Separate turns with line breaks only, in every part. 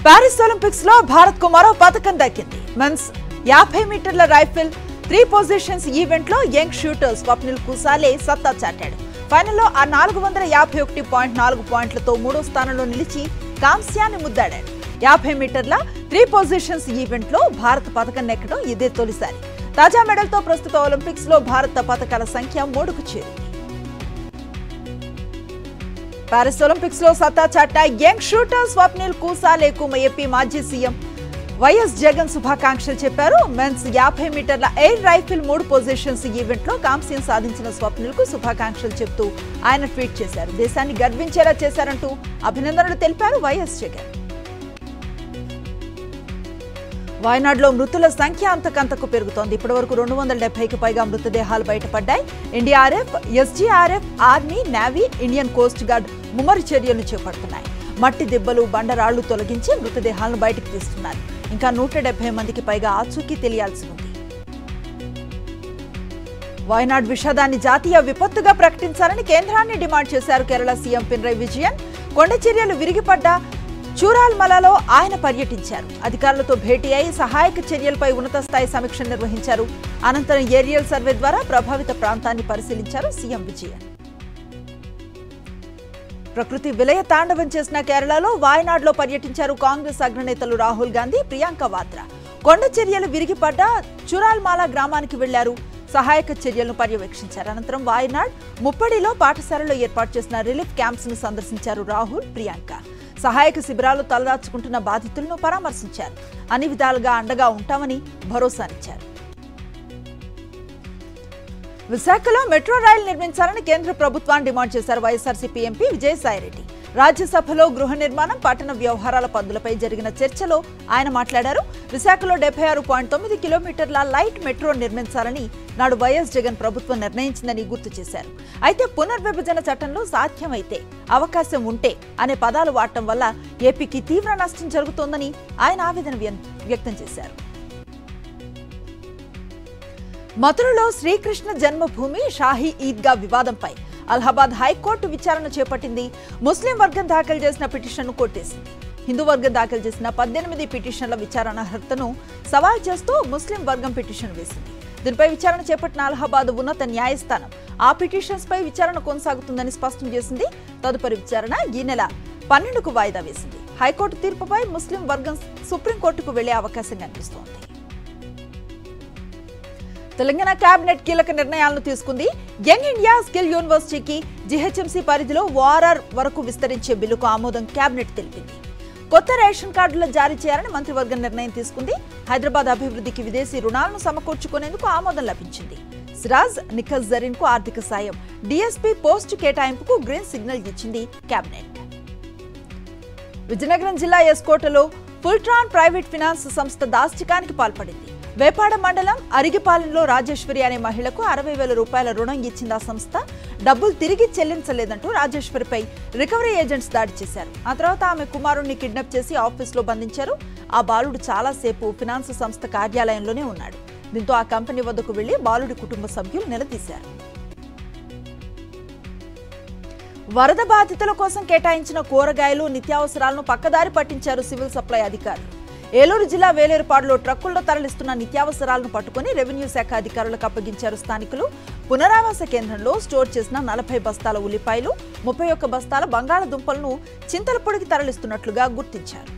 Paris Olympics లో భారత్ కు మరో పథకం దక్కింది మెన్స్ యాభై మీటర్ల రైఫిల్ త్రీ పొజిషన్స్ ఈవెంట్ లో యంగ్ షూటర్ స్వప్నిల్ కుసాలే సత్తా చాటాడు ఫైనల్లో ఆ నాలుగు వందల యాభై ఒకటి పాయింట్ నాలుగు పాయింట్లతో మూడో స్థానంలో నిలిచి కాంస్యాన్ని ముద్దాడాడు యాభై మీటర్ల త్రీ పొజిషన్స్ ఈవెంట్ లో భారత్ పథకం నెక్కడం ఇదే తొలిసారి తాజా మెడల్తో ప్రస్తుత ఒలింపిక్స్ లో భారత పథకాల సంఖ్య మూడుకు చేరింది పారిస్ ఒలింపిక్స్ లో సత్తా చాట యంగ్ షూటర్ స్వప్నిల్ కూసాలేకు ఏపీ మాజీ సీఎం వైఎస్ జగన్ శుభాకాంక్షలు చెప్పారు మెన్స్ యాభై మీటర్ల ఎయిర్ రైఫిల్ మూడు పొజిషన్స్ ఈవెంట్ లో కాంస్యం సాధించిన స్వప్నిల్ కు శుభాకాంక్షలు చెప్తూ ఆయన ట్వీట్ చేశారు దేశాన్ని గర్వించేలా చేశారంటూ అభినందనలు తెలిపారు వైఎస్ జగన్ వాయనాడులో మృతుల సంఖ్య అంతకంతకు పెరుగుతోంది ఇప్పటి వరకు రెండు వందల డెబ్బైకి పైగా మృతదేహాలు బయటపడ్డాయి NDRF SGRF army navy Indian coast guard ముమ్మరి చర్యలు చేపడుతున్నాయి మట్టి దిబ్బలు బండరాళ్లు తొలగించి మృతదేహాలను బయటకు తీస్తున్నారు ఇంకా నూట డెబ్బై మందికి పైగా ఆచూకీ తెలియాల్సి ఉంది వాయనాడ్ విషాదాన్ని జాతీయ విపత్తుగా ప్రకటించాలని కేంద్రాన్ని డిమాండ్ చేశారు కేరళ సీఎం పినరయ్ విజయన్ కొండ చర్యలు విరిగిపడ్డ చూరాల్మలలో ఆయన పర్యటించారు అధికారులతో భేటీ అయి సహాయక చర్యలపై ఉన్నత స్థాయి సమీక్ష నిర్వహించారు అనంతరం ఏరియల్ సర్వే ద్వారా ప్రభావిత ప్రాంతాన్ని పరిశీలించారు సీఎం విజయన్ ప్రకృతి విలయ తాండవం చేసిన కేరళలో వాయనాడ్లో పర్యటించారు కాంగ్రెస్ అగ్రనేతలు రాహుల్ గాంధీ ప్రియాంక వాద్రా కొండ చర్యలు విరిగిపడ్డ చురాల్మాల గ్రామానికి వెళ్లారు సహాయక చర్యలను పర్యవేక్షించారు అనంతరం వాయనాడ్ ముప్పడిలో పాఠశాలలో ఏర్పాటు చేసిన రిలీఫ్ క్యాంప్స్ ను సందర్శించారు రాహుల్ ప్రియాంక సహాయక శిబిరాలు తలదాచుకుంటున్న బాధితులను పరామర్శించారు అన్ని విధాలుగా అండగా ఉంటామని భరోసానిచ్చారు విశాఖలో మెట్రో రైలు నిర్మించాలని కేంద్ర ప్రభుత్వాన్ని డిమాండ్ చేశారు వైఎస్ఆర్సీపీ ఎంపీ విజయసాయిరెడ్డి రాజ్యసభలో గృహ నిర్మాణం పట్టణ వ్యవహారాల పద్దులపై జరిగిన చర్చలో ఆయన మాట్లాడారు విశాఖలో డెబ్బై ఆరు పాయింట్ తొమ్మిది కిలోమీటర్ల లైట్ మెట్రో నిర్మించాలని నాడు వైఎస్ జగన్ ప్రభుత్వం నిర్ణయించిందని గుర్తు చేశారు అయితే పునర్విభజన చట్టంలో సాధ్యమైతే అవకాశం ఉంటే అనే పదాలు వాడటం వల్ల ఏపీకి తీవ్ర నష్టం జరుగుతోందని ఆయన ఆవేదన వ్య- వ్యక్తం చేశారు మథురలో శ్రీకృష్ణ జన్మభూమి షాహీ ఈద్గా వివాదంపై అలహాబాద్ హైకోర్టు విచారణ చేపట్టింది ముస్లిం వర్గం దాఖలు చేసిన పిటిషన్ను కొట్టేసింది హిందూ వర్గం దాఖలు చేసిన పద్దెనిమిది పిటిషన్ల విచారణ అర్హతను సవాల్ చేస్తూ ముస్లిం వర్గం పిటిషన్ వేసింది దీనిపై విచారణ చేపట్టిన అలహాబాద్ ఉన్నత న్యాయస్థానం ఆ పిటిషన్స్ పై విచారణ కొనసాగుతుందని స్పష్టం చేసింది తదుపరి విచారణ ఈ నెల పన్నెండుకు వాయిదా వేసింది హైకోర్టు తీర్పుపై ముస్లిం వర్గం సుప్రీంకోర్టుకు వెళ్లే అవకాశం కనిపిస్తోంది తెలంగాణ కేబినెట్ కీలక నిర్ణయాలను తీసుకుంది యంగ్ ఇండియా స్కిల్ యూనివర్సిటీకి జీహెచ్ఎంసీ పరిధిలో వారర్ వరకు విస్తరించే బిల్లుకు ఆమోదం కేబినెట్ తెలిపింది కొత్త రేషన్ కార్డులు జారీ చేయాలని మంత్రివర్గం నిర్ణయం తీసుకుంది హైదరాబాద్ అభివృద్ధికి విదేశీ రుణాలను సమకూర్చుకునేందుకు ఆమోదం లభించింది సిరాజ్ నిఖజ్ జరీన్ కు ఆర్థిక సాయం డిఎస్పీ పోస్ట్ కేటాయింపుకు గ్రీన్ సిగ్నల్ ఇచ్చింది కేబినెట్ విజయనగరం జిల్లా ఎస్కోటలో ఫుల్ట్రాన్ ప్రైవేట్ ఫినాన్స్ సంస్థ దాష్టికానికి పాల్పడింది వేపాడ మండలం అరిగిపాలెంలో రాజేశ్వరి అనే మహిళకు అరవై వేల రూపాయల రుణం ఇచ్చింది ఆ సంస్థ డబ్బులు తిరిగి చెల్లించలేదంటూ రాజేశ్వరిపై రికవరీ ఏజెంట్స్ దాడి చేశారు ఆ తర్వాత ఆమె కుమారుణ్ణి కిడ్నాప్ చేసి ఆఫీస్లో బంధించారు ఆ బాలుడు చాలాసేపు ఫినాన్స్ సంస్థ కార్యాలయంలోనే ఉన్నాడు దీంతో ఆ కంపెనీ వద్దకు వెళ్లి బాలుడి కుటుంబ సభ్యులు నిలదీశారు వరద బాధితుల కోసం కేటాయించిన కూరగాయలు నిత్యావసరాలను పక్కదారి పట్టించారు సివిల్ సప్లై అధికారులు ఏలూరు జిల్లా వేలేరుపాడులో ట్రక్కుల్లో తరలిస్తున్న నిత్యావసరాలను పట్టుకుని రెవెన్యూ శాఖ అధికారులకు అప్పగించారు స్థానికులు పునరావాస కేంద్రంలో స్టోర్ చేసిన నలభై బస్తాల ఉల్లిపాయలు ముప్పై ఒక్క బస్తాల బంగాళదుంపలను చింతలపొడికి తరలిస్తున్నట్లుగా గుర్తించారు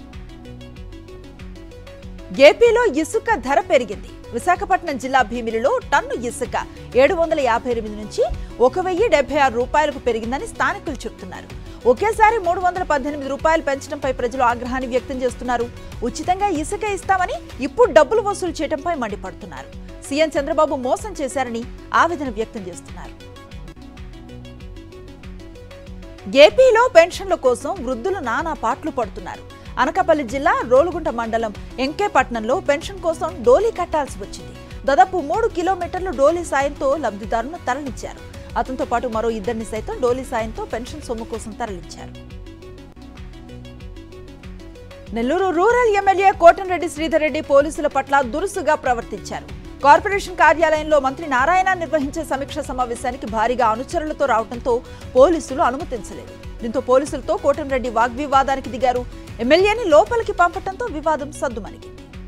ఏపీలో ఇసుక ధర పెరిగింది విశాఖపట్నం జిల్లా భీమిలిలో టన్ను ఇసుక ఏడు వందల యాభై ఎనిమిది నుంచి ఒక వెయ్యి డెబ్బై ఆరు రూపాయలకు పెరిగిందని స్థానికులు చెబుతున్నారు ఒకేసారి మూడు వందల పద్దెనిమిది రూపాయలు పెంచడంపై ప్రజలు ఆగ్రహాన్ని వ్యక్తం చేస్తున్నారు ఉచితంగా ఇసుక ఇస్తామని ఇప్పుడు డబ్బులు వసూలు చేయడంపై మండిపడుతున్నారు సీఎం చంద్రబాబు మోసం చేశారని ఆవేదన వ్యక్తం చేస్తున్నారు ఏపీలో పెన్షన్ల కోసం వృద్ధులు నానా పాట్లు పడుతున్నారు అనకాపల్లి జిల్లా రోలుగుంట మండలం ఎంకేపట్నంలో పెన్షన్ కోసం డోలీ కట్టాల్సి వచ్చింది దాదాపు మూడు కిలోమీటర్లు డోలీ సాయంతో లబ్ధిదారులను తరలించారు అతనితో పాటు మరో ఇద్దరిని సైతం డోలీ సాయంతో పెన్షన్ సొమ్ము కోసం తరలించారు నెల్లూరు రూరల్ ఎమ్మెల్యే కోటంరెడ్డి శ్రీధర్ రెడ్డి పోలీసుల పట్ల దురుసుగా ప్రవర్తించారు కార్పొరేషన్ కార్యాలయంలో మంత్రి నారాయణ నిర్వహించే సమీక్ష సమావేశానికి భారీగా అనుచరులతో రావడంతో పోలీసులు అనుమతించలేదు దీంతో పోలీసులతో కోటంరెడ్డి వాగ్వివాదానికి దిగారు ఎమ్మెల్యేని లోపలికి పంపడంతో వివాదం సద్దుమణిగింది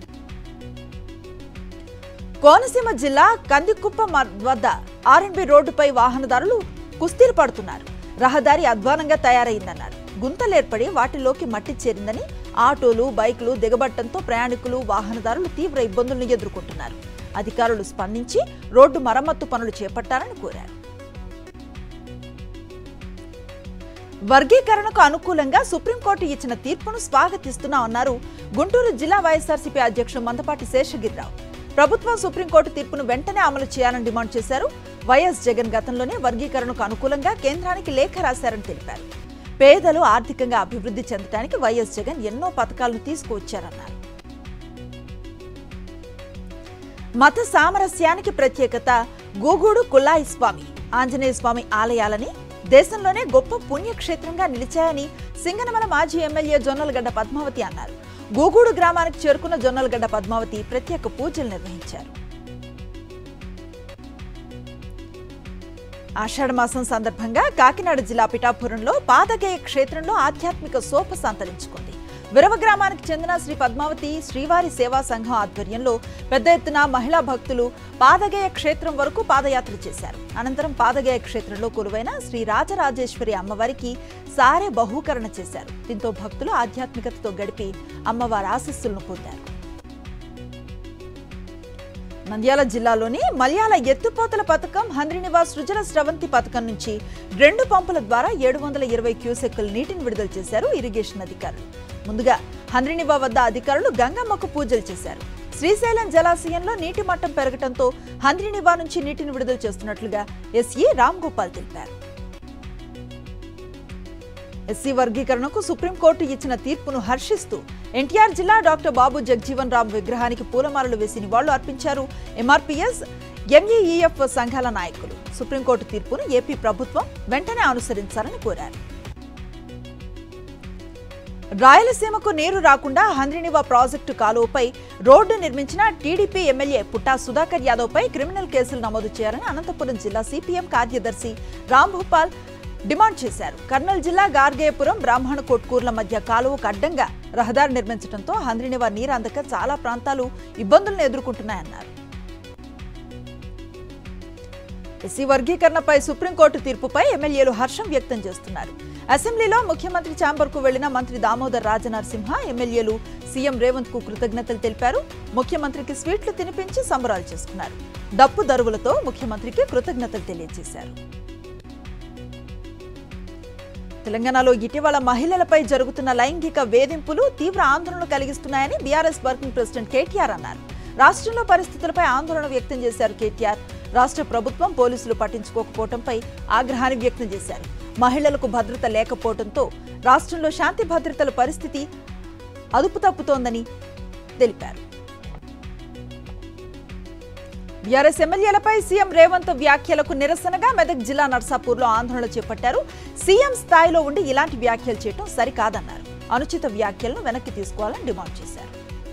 కోనసీమ జిల్లా కందికుప్ప మ- వద్ద ఆర్ఎన్బి రోడ్డుపై వాహనదారులు కుస్తీలు పడుతున్నారు రహదారి అధ్వానంగా తయారైందన్నారు గుంతలేర్పడి వాటిలోకి మట్టి చేరిందని ఆటోలు బైకులు దిగబట్టంతో ప్రయాణికులు వాహనదారులు తీవ్ర ఇబ్బందులను ఎదుర్కొంటున్నారు అధికారులు స్పందించి రోడ్డు మరమ్మత్తు పనులు చేపట్టాలని కోరారు వర్గీకరణకు అనుకూలంగా సుప్రీంకోర్టు ఇచ్చిన తీర్పును స్వాగతిస్తున్నామన్నారు గుంటూరు జిల్లా వైఎస్ఆర్సీపీ అధ్యక్షుడు మందపాటి శేషగిరిరావు ప్రభుత్వం సుప్రీంకోర్టు తీర్పును వెంటనే అమలు చేయాలని డిమాండ్ చేశారు వైఎస్ జగన్ గతంలోనే వర్గీకరణకు అనుకూలంగా కేంద్రానికి లేఖ రాశారని తెలిపారు పేదలు ఆర్థికంగా అభివృద్ధి చెందడానికి వైఎస్ జగన్ ఎన్నో పథకాలను తీసుకువచ్చారన్నారు మత సామరస్యానికి ప్రత్యేకత గూగూడు కుల్లాయి స్వామి ఆంజనేయ స్వామి ఆలయాలని దేశంలోనే గొప్ప పుణ్యక్షేత్రంగా నిలిచాయని సింగనమల మాజీ ఎమ్మెల్యే జొన్నలగడ్డ పద్మావతి అన్నారు గూగూడు గ్రామానికి చేరుకున్న జొన్నలగడ్డ పద్మావతి ప్రత్యేక పూజలు నిర్వహించారు ఆషాఢ మాసం సందర్భంగా కాకినాడ జిల్లా పిఠాపురంలో పాదగేయ క్షేత్రంలో ఆధ్యాత్మిక శోభ సంతరించుకుంది విరవ గ్రామానికి చెందిన శ్రీ పద్మావతి శ్రీవారి సేవా సంఘం ఆధ్వర్యంలో పెద్ద ఎత్తున మహిళా భక్తులు పాదగేయ క్షేత్రం వరకు పాదయాత్ర చేశారు అనంతరం పాదగేయ క్షేత్రంలో కొలువైన శ్రీ రాజరాజేశ్వరి అమ్మవారికి సారే బహూకరణ చేశారు దీంతో భక్తులు ఆధ్యాత్మికతతో గడిపి అమ్మవారి ఆశీస్సులను పొందారు నంద్యాల జిల్లాలోని మలయాళ ఎత్తుపోతల పథకం హంద్రినివా సృజన స్రవంతి పథకం నుంచి రెండు పంపుల ద్వారా ఏడు వందల ఇరవై క్యూసెక్కుల నీటిని విడుదల చేశారు ఇరిగేషన్ అధికారులు ముందుగా హంద్రినివా వద్ద అధికారులు గంగమ్మకు పూజలు చేశారు శ్రీశైలం జలాశయంలో నీటి మట్టం పెరగడంతో హంద్రినివా నుంచి నీటిని విడుదల చేస్తున్నట్లుగా ఎస్ఈ రామ్ గోపాల్ తెలిపారు ఎస్సీ వర్గీకరణకు సుప్రీంకోర్టు ఇచ్చిన తీర్పును హర్షిస్తూ ఎన్టీఆర్ జిల్లా డాక్టర్ బాబు జగ్జీవన్ రామ్ విగ్రహానికి పూలమాలలు వేసి నివాళులు అర్పించారు ఎంఆర్పీఎస్ ఎంఈఈఎఫ్ సంఘాల నాయకులు సుప్రీంకోర్టు తీర్పును ఏపీ ప్రభుత్వం వెంటనే అనుసరించాలని కోరారు రాయలసీమకు నీరు రాకుండా హంద్రినివా ప్రాజెక్టు కాలువపై రోడ్డు నిర్మించిన టీడీపీ ఎమ్మెల్యే పుట్టా సుధాకర్ యాదవ్ పై క్రిమినల్ కేసులు నమోదు చేయాలని అనంతపురం జిల్లా సిపిఎం కార్యదర్శి రామ్ భూపాల్ డిమాండ్ చేశారు కర్నూలు జిల్లా గార్గేయపురం బ్రాహ్మణ కొట్కూర్ల మధ్య కాలువకు అడ్డంగా రహదారి నిర్మించడంతో హంద్రినివా నీరు అందక చాలా ప్రాంతాలు ఇబ్బందులను ఎదుర్కొంటున్నాయన్నారు ఎస్సీ వర్గీకరణపై సుప్రీంకోర్టు తీర్పుపై ఎమ్మెల్యేలు హర్షం వ్యక్తం చేస్తున్నారు అసెంబ్లీలో ముఖ్యమంత్రి ఛాంబర్కు వెళ్లిన మంత్రి దామోదర్ రాజనరసింహ ఎమ్మెల్యేలు సీఎం రేవంత్ కు కృతజ్ఞతలు తెలిపారు ముఖ్యమంత్రికి స్వీట్లు తినిపించి సంబరాలు చేసుకున్నారు డప్పు దరువులతో ముఖ్యమంత్రికి కృతజ్ఞతలు తెలియజేశారు తెలంగాణలో ఇటీవల మహిళలపై జరుగుతున్న లైంగిక వేధింపులు తీవ్ర ఆందోళన కలిగిస్తున్నాయని బీఆర్ఎస్ వర్కింగ్ ప్రెసిడెంట్ కేటీఆర్ అన్నారు రాష్ట్రంలో పరిస్థితులపై ఆందోళన వ్యక్తం చేశారు కేటీఆర్ రాష్ట్ర ప్రభుత్వం పోలీసులు పట్టించుకోకపోవడంపై ఆగ్రహాన్ని వ్యక్తం చేశారు మహిళలకు భద్రత లేకపోవడంతో రాష్ట్రంలో శాంతి భద్రతల పరిస్థితి అదుపు తప్పుతోందని తెలిపారు బీఆర్ఎస్ ఎమ్మెల్యేలపై సీఎం రేవంత్ వ్యాఖ్యలకు నిరసనగా మెదక్ జిల్లా నర్సాపూర్లో ఆందోళన చేపట్టారు సీఎం స్థాయిలో ఉండి ఇలాంటి వ్యాఖ్యలు చేయడం సరికాదన్నారు అనుచిత వ్యాఖ్యలను వెనక్కి తీసుకోవాలని డిమాండ్ చేశారు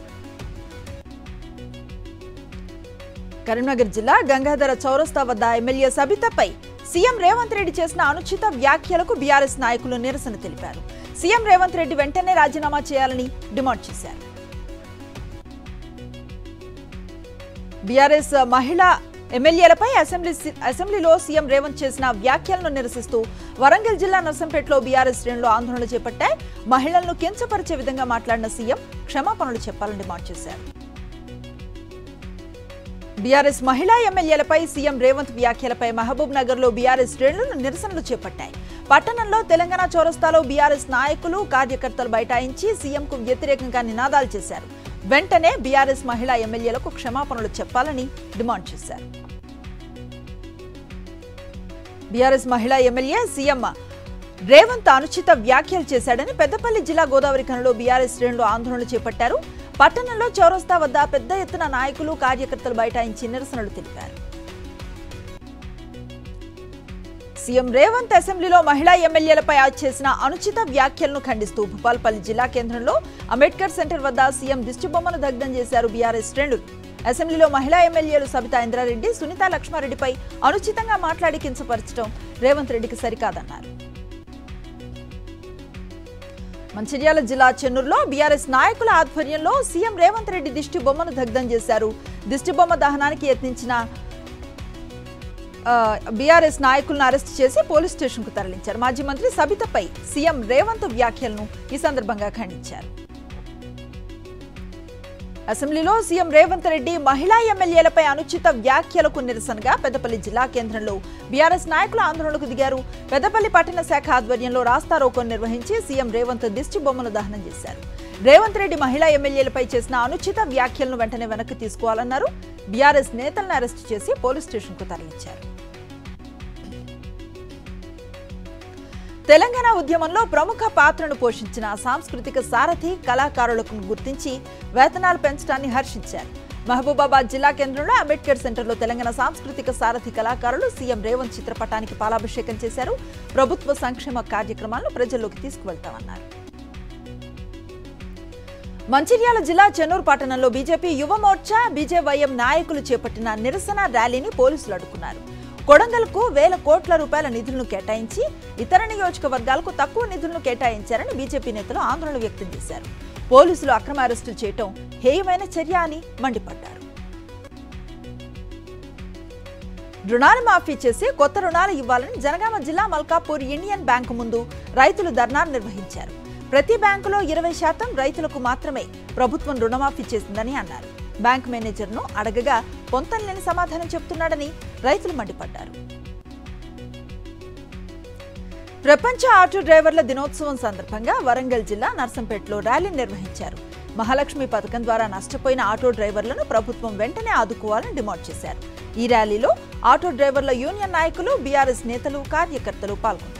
కరీంనగర్ జిల్లా గంగాధర చౌరస్తా వద్ద ఎమ్మెల్యే సబితపై సీఎం రేవంత్ రెడ్డి చేసిన అనుచిత వ్యాఖ్యలకు బీఆర్ఎస్ నాయకులు నిరసన తెలిపారు సీఎం రేవంత్ రెడ్డి వెంటనే రాజీనామా చేయాలని డిమాండ్ చేశారు బీఆర్ఎస్ మహిళా ఎమ్మెల్యేలపై అసెంబ్లీ అసెంబ్లీలో సీఎం రేవంత్ చేసిన వ్యాఖ్యలను నిరసిస్తూ వరంగల్ జిల్లా నర్సంపేటలో బీఆర్ఎస్ శ్రేణులు ఆందోళన చేపట్టాయి మహిళలను కించపరిచే విధంగా మాట్లాడిన సీఎం క్షమాపణలు చెప్పాలని డిమాండ్ చేశారు బీఆర్ఎస్ మహిళా ఎమ్మెల్యేలపై సీఎం రేవంత్ వ్యాఖ్యలపై మహబూబ్ నగర్ లో బీఆర్ఎస్ శ్రేణులు నిరసనలు చేపట్టాయి పట్టణంలో తెలంగాణ చౌరస్తాలో బీఆర్ఎస్ నాయకులు కార్యకర్తలు బైఠాయించి సీఎంకు వ్యతిరేకంగా నినాదాలు చేశారు వెంటనే బీఆర్ఎస్ మహిళా ఎమ్మెల్యేలకు క్షమాపణలు చెప్పాలని డిమాండ్ చేశారు బీఆర్ఎస్ మహిళా ఎమ్మెల్యే సీఎం రేవంత్ అనుచిత వ్యాఖ్యలు చేశాడని పెద్దపల్లి జిల్లా గోదావరి ఖనిలో బీఆర్ఎస్ శ్రేణులు ఆందోళన చేపట్టారు పట్టణంలో చౌరస్తా వద్ద పెద్ద ఎత్తున నాయకులు కార్యకర్తలు బైఠాయించి నిరసనలు తెలిపారు సీఎం రేవంత్ అసెంబ్లీలో మహిళా ఎమ్మెల్యేలపై చేసిన అనుచిత వ్యాఖ్యలను ఖండిస్తూ భూపాల్పల్లి జిల్లా కేంద్రంలో అంబేద్కర్ సెంటర్ వద్ద సీఎం దిష్టిబొమ్మను దగ్ధం చేశారు బీఆర్ఎస్ శ్రేణులు అసెంబ్లీలో మహిళా ఎమ్మెల్యేలు సబితా ఇంద్రారెడ్డి సునీత లక్ష్మారెడ్డిపై అనుచితంగా మాట్లాడి కించపరచడం రేవంత్ రెడ్డికి సరికాదన్నారు మంచిర్యాల జిల్లా చెన్నూరులో బీఆర్ఎస్ నాయకుల ఆధ్వర్యంలో సీఎం రేవంత్ రెడ్డి దిష్టి బొమ్మను దగ్ధం చేశారు దిష్టి బొమ్మ దహనానికి యత్నించిన ఆ, బీఆర్ఎస్ నాయకులను అరెస్ట్ చేసి పోలీస్ స్టేషన్కు తరలించారు మాజీ మంత్రి సబితపై సీఎం రేవంత్ వ్యాఖ్యలను ఈ సందర్భంగా ఖండించారు అసెంబ్లీలో సీఎం రేవంత్ రెడ్డి మహిళా ఎమ్మెల్యేలపై అనుచిత వ్యాఖ్యలకు నిరసనగా పెద్దపల్లి జిల్లా కేంద్రంలో బీఆర్ఎస్ నాయకులు ఆందోళనకు దిగారు పెద్దపల్లి పట్టణ శాఖ ఆధ్వర్యంలో రాస్తారోకో నిర్వహించి సీఎం రేవంత్ దిష్టి బొమ్మను దహనం చేశారు రేవంత్ రెడ్డి మహిళా ఎమ్మెల్యేలపై చేసిన అనుచిత వ్యాఖ్యలను వెంటనే వెనక్కి తీసుకోవాలన్నారు బీఆర్ఎస్ నేతలను అరెస్టు చేసి పోలీస్ స్టేషన్కు తరలించారు తెలంగాణ ఉద్యమంలో ప్రముఖ పాత్రను పోషించిన సాంస్కృతిక సారథి కళాకారులకు గుర్తించి వేతనాలు పెంచడాన్ని హర్షించారు మహబూబాబాద్ జిల్లా కేంద్రంలో అంబేద్కర్ సెంటర్లో తెలంగాణ సాంస్కృతిక సారథి కళాకారులు సీఎం రేవంత్ చిత్రపటానికి పాలాభిషేకం చేశారు ప్రభుత్వ సంక్షేమ కార్యక్రమాలను ప్రజల్లోకి తీసుకువెళ్తామన్నారు మంచిర్యాల జిల్లా చెన్నూరు పట్టణంలో బీజేపీ యువ మోర్చా బీజేవైఎం నాయకులు చేపట్టిన నిరసన ర్యాలీని పోలీసులు అడ్డుకున్నారు కొడంగల్కు వేల కోట్ల రూపాయల నిధులను కేటాయించి ఇతర నియోజకవర్గాలకు తక్కువ నిధులను కేటాయించారని బీజేపీ నేతలు ఆందోళన వ్యక్తం చేశారు పోలీసులు అక్రమ అరెస్టులు చేయటం హేయమైన చర్య అని మండిపడ్డారు రుణాలు మాఫీ చేసి కొత్త రుణాలు ఇవ్వాలని జనగామ జిల్లా మల్కాపూర్ ఇండియన్ బ్యాంకు ముందు రైతులు ధర్నా నిర్వహించారు ప్రతి బ్యాంకులో ఇరవై శాతం రైతులకు మాత్రమే ప్రభుత్వం రుణమాఫీ చేసిందని అన్నారు బ్యాంక్ మేనేజర్ను అడగగా పొంతనలేని సమాధానం చెప్తున్నాడని రైతులు మండిపడ్డారు ప్రపంచ ఆటో డ్రైవర్ల దినోత్సవం సందర్భంగా వరంగల్ జిల్లా నర్సంపేటలో ర్యాలీ నిర్వహించారు మహాలక్ష్మి పథకం ద్వారా నష్టపోయిన ఆటో డ్రైవర్లను ప్రభుత్వం వెంటనే ఆదుకోవాలని డిమాండ్ చేశారు ఈ ర్యాలీలో ఆటో డ్రైవర్ల యూనియన్ నాయకులు బీఆర్ఎస్ నేతలు కార్యకర్తలు పాల్గొన్నారు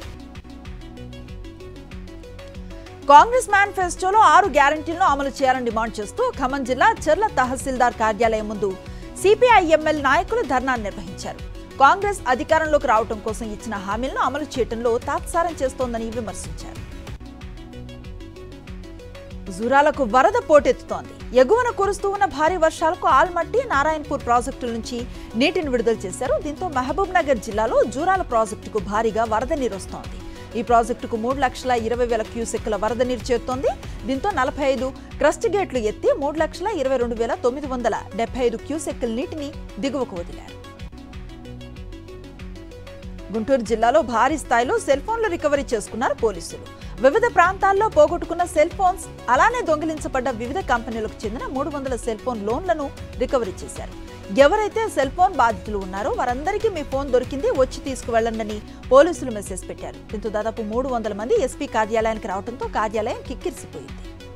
కాంగ్రెస్ మేనిఫెస్టోలో ఆరు గ్యారంటీలను అమలు చేయాలని డిమాండ్ చేస్తూ ఖమ్మం జిల్లా చెర్ల తహసీల్దార్ కార్యాలయం ముందు సిపిఐఎంఎల్ నాయకులు ధర్నా నిర్వహించారు కాంగ్రెస్ అధికారంలోకి రావడం కోసం ఇచ్చిన హామీలను అమలు చేయడంలో తాత్సారం చేస్తోందని విమర్శించారు జూరాలకు వరద పోటెత్తుతోంది ఎగువన కురుస్తూ ఉన్న భారీ వర్షాలకు ఆల్మట్టి నారాయణపూర్ ప్రాజెక్టుల నుంచి నీటిని విడుదల చేశారు దీంతో మహబూబ్ నగర్ జిల్లాలో జూరాల ప్రాజెక్టుకు భారీగా వరద నీరు వస్తోంది ఈ ప్రాజెక్టుకు మూడు లక్షల ఇరవై వేల క్యూసెక్కుల వరద నీరు చేరుతోంది దీంతో నలభై ఐదు క్రస్ట్ గేట్లు ఎత్తి మూడు లక్షల ఇరవై రెండు వేల తొమ్మిది వందల డెబ్బై ఐదు క్యూసెక్కుల నీటిని దిగువకు వదిలారు గుంటూరు జిల్లాలో భారీ స్థాయిలో సెల్ ఫోన్లు రికవరీ చేసుకున్నారు పోలీసులు వివిధ ప్రాంతాల్లో పోగొట్టుకున్న సెల్ ఫోన్స్ అలానే దొంగిలించబడ్డ వివిధ కంపెనీలకు చెందిన మూడు వందల సెల్ ఫోన్ లోన్లను రికవరీ చేశారు ఎవరైతే సెల్ ఫోన్ బాధితులు ఉన్నారో వారందరికీ మీ ఫోన్ దొరికింది వచ్చి తీసుకువెళ్లండి పోలీసులు మెసేజ్ పెట్టారు దీంతో దాదాపు మూడు వందల మంది ఎస్పీ కార్యాలయానికి రావడంతో కార్యాలయం కిక్కిరిసిపోయింది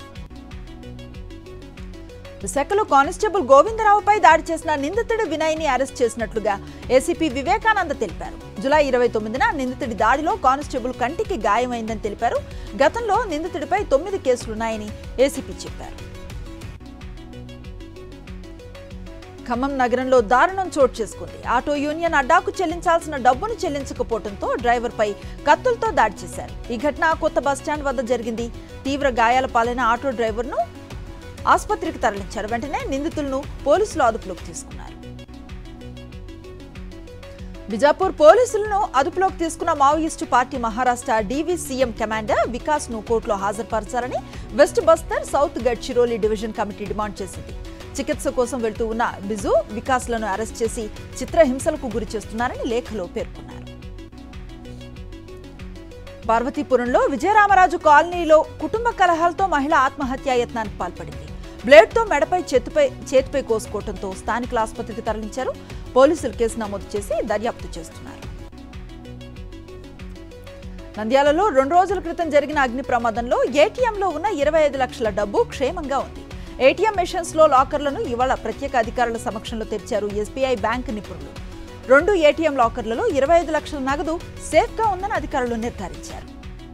విశాఖలో కానిస్టేబుల్ గోవిందరావుపై దాడి చేసిన నిందితుడు వినయ్ని అరెస్ట్ చేసినట్లుగా ఏసీపీ వివేకానంద తెలిపారు జులై ఇరవై తొమ్మిదిన నిందితుడి దాడిలో కానిస్టేబుల్ కంటికి గాయమైందని తెలిపారు గతంలో నిందితుడిపై తొమ్మిది కేసులున్నాయని ఏసీపీ చెప్పారు ఖమ్మం నగరంలో దారుణం చోటు చేసుకుంది ఆటో యూనియన్ అడ్డాకు చెల్లించాల్సిన డబ్బును చెల్లించకపోవడంతో డ్రైవర్పై కత్తులతో దాడి చేశారు ఈ ఘటన కొత్త బస్టాండ్ వద్ద జరిగింది తీవ్ర గాయాల పాలైన ఆటో డ్రైవర్ను ఆసుపత్రికి తరలించారు వెంటనే నిందితులను పోలీసులు అదుపులోకి తీసుకున్నారు బిజాపూర్ పోలీసులను అదుపులోకి తీసుకున్న Maoist party Maharashtra DV CM commander Vikas ను కోర్టులో హాజరుపరచాలని west Bastar south Gadchiroli division committee demand చేసింది చికిత్స కోసం వెళ్తూ ఉన్న బిజు వికాస్లను అరెస్ట్ చేసి చిత్రహింసలకు గురి చేస్తున్నారని లేఖలో పేర్కొన్నారు పార్వతీపురంలో విజయరామరాజు కాలనీలో కుటుంబ కలహాలతో మహిళ ఆత్మహత్యా యత్నానికి పాల్పడింది బ్లేడ్తో మెడపై చేతిపై చేతిపై కోసుకోవడంతో స్థానికుల ఆసుపత్రికి తరలించారు పోలీసులు కేసు నమోదు చేసి దర్యాప్తు చేస్తున్నారు నంద్యాలలో రెండు రోజుల క్రితం జరిగిన అగ్ని ప్రమాదంలో ఏటీఎంలో ఉన్న ఇరవై ఐదు లక్షల డబ్బు క్షేమంగా ఉంది ఏటీఎం మెషిన్స్ లో లాకర్లను ఇవాళ ప్రత్యేక అధికారుల సమక్షంలో తెరిచారు ఎస్బీఐ బ్యాంక్ నిపుణులు రెండు ఏటీఎం లాకర్లలో ఇరవై ఐదు లక్షల నగదు సేఫ్గా ఉందని అధికారులు నిర్ధారించారు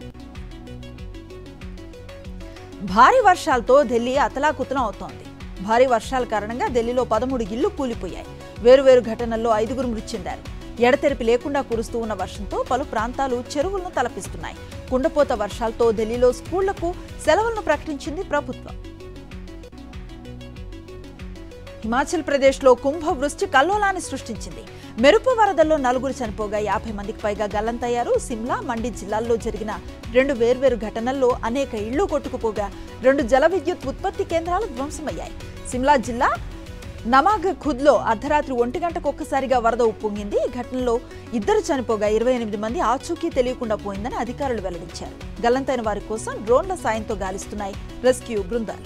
భారీ వర్షాలతో ఢిల్లీ అతలాకుతలం అవుతోంది భారీ వర్షాల కారణంగా ఢిల్లీలో పదమూడు ఇళ్లు కూలిపోయాయి వేరువేరు ఘటనల్లో ఐదుగురు మృతి చెందారు ఎడతెరిపి లేకుండా కురుస్తూ ఉన్న వర్షంతో పలు ప్రాంతాలు చెరువులను తలపిస్తున్నాయి కుండపోత వర్షాలతో ఢిల్లీలో స్కూళ్లకు సెలవులను ప్రకటించింది ప్రభుత్వం హిమాచల్ ప్రదేశ్లో కుంభవృష్టి కల్లోలాన్ని సృష్టించింది మెరుపు వరదల్లో నలుగురు చనిపోగా యాభై మందికి పైగా గల్లంతయ్యారు సిమ్లా మండి జిల్లాల్లో జరిగిన రెండు వేర్వేరు ఘటనల్లో అనేక ఇళ్లు కొట్టుకుపోగా రెండు జల విద్యుత్ ఉత్పత్తి కేంద్రాలు ధ్వంసమయ్యాయి సిమ్లా జిల్లా నమాగ్ ఖుద్లో అర్ధరాత్రి ఒంటి గంటకు ఒక్కసారిగా వరద ఉప్పొంగింది ఈ ఘటనలో ఇద్దరు చనిపోగా ఇరవై ఎనిమిది మంది ఆచూకీ తెలియకుండా పోయిందని అధికారులు వెల్లడించారు గల్లంతైన వారి కోసం డ్రోన్ల సాయంతో గాలిస్తున్నాయి రెస్క్యూ బృందాలు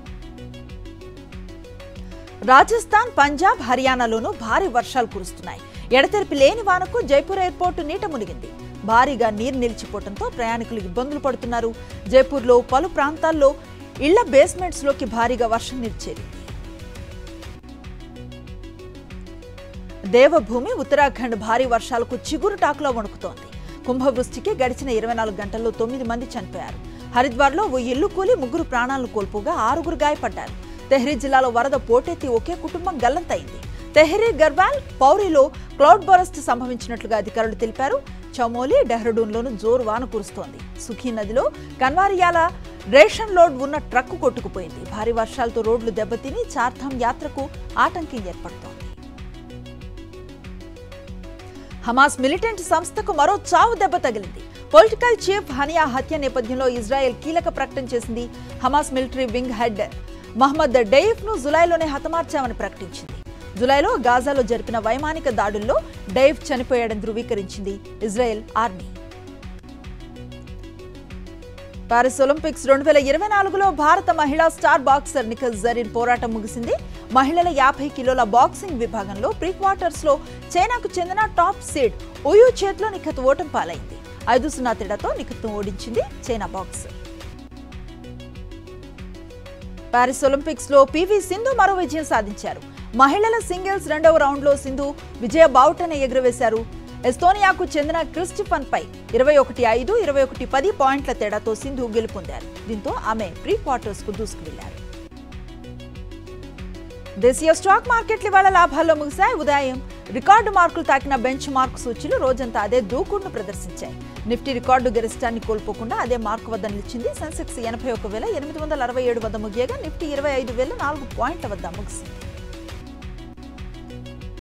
రాజస్థాన్ పంజాబ్ హర్యానాలోనూ భారీ వర్షాలు కురుస్తున్నాయి ఎడతెరిపి లేని వానకు జైపూర్ ఎయిర్పోర్టు నీట మునిగింది భారీగా నీరు నిలిచిపోవడంతో ప్రయాణికులు ఇబ్బందులు పడుతున్నారు జైపూర్లో పలు ప్రాంతాల్లో ఇళ్ల బేస్మెంట్స్ లోకి భారీగా వర్షం నీరు చేరింది దేవభూమి ఉత్తరాఖండ్ భారీ వర్షాలకు చిగురుటాకులో వణుకుతోంది కుంభవృష్టికి గడిచిన ఇరవై నాలుగు గంటల్లో తొమ్మిది మంది చనిపోయారు హరిద్వార్లో ఓ ఇల్లు కూలి ముగ్గురు ప్రాణాలను కోల్పోగా ఆరుగురు గాయపడ్డారు తెహ్రీ జిల్లాలో వరద పోటెత్తి ఒకే కుటుంబం గల్లంతైంది తెహ్రీ గర్వాల్ పౌరిలో క్లౌడ్ బరస్ట్ సంభవించినట్లుగా అధికారులు తెలిపారు చమోలి డెహ్రడూన్లోనూ జోరు వాన కురుస్తోంది సుఖీ నదిలో కన్వారియాల రేషన్ లోడ్ ఉన్న ట్రక్కు కొట్టుకుపోయింది భారీ వర్షాలతో రోడ్లు దెబ్బతిని చార్ధామ్ యాత్రకు ఆటంకం ఏర్పడుతోంది హమాస్ మిలిటెంట్ సంస్థకు మరో చావు దెబ్బ తగిలింది పొలిటికల్ చీఫ్ హనియా హత్య నేపథ్యంలో ఇజ్రాయెల్ కీలక ప్రకటన చేసింది Hamas military wing head Mohammed Deif ను జులైలోనే హతమార్చామని ప్రకటించింది జులైలో గాజాలో జరిపిన వైమానిక దాడుల్లో డెయిఫ్ చనిపోయాడని ధృవీకరించింది ఇజ్రాయెల్ ఆర్మీ పారిస్ ఒలింపిక్స్ రెండు వేల ఇరవై నాలుగులో భారత మహిళా స్టార్ బాక్సర్ నిఖిల్ జరీన్ పోరాటం ముగిసింది మహిళల యాభై కిలోల బాక్సింగ్ విభాగంలో ప్రీ క్వార్టర్స్ లో చైనాకు చెందిన టాప్ సీడ్ ఉయు చేతిలో నిఖత్ ఓటం పాలైంది ఐదు సున్నా తేడాతో నిఖత్ను ఓడించింది చైనా బాక్సర్ పారిస్ ఒలింపిక్స్ లో పివి సింధు మరో విజయం సాధించారు మహిళల సింగిల్స్ రెండవ రౌండ్ లో సింధు విజయ బావుటను ఎగురవేశారు ఎస్తోనియాకు చెందిన క్రిస్టిఫన్ పై ఇరవై ఒకటి ఐదు ఇరవై ఒకటి పది పాయింట్ల తేడాతో సింధు గెలుపొందారు దీంతో ఆమె ప్రీ క్వార్టర్స్ కు దూసుకువెళ్లారు దేశీయ స్టాక్ మార్కెట్లు ఇవాళ లాభాల్లో ముగిశాయి ఉదయం రికార్డు మార్కులు తాకిన బెంచ్ మార్క్ సూచీలు రోజంతా అదే దూకుడును ప్రదర్శించాయి నిఫ్టీ రికార్డు గరిష్టాన్ని కోల్పోకుండా అదే మార్కు వద్ద నిలిచింది సెన్సెక్స్ ఎనభై ఒక వేల ఎనిమిది వందల అరవై ఏడు వద్ద ముగియగా నిఫ్టీ ఇరవై ఐదు వేల నాలుగు పాయింట్ల వద్ద ముగిసింది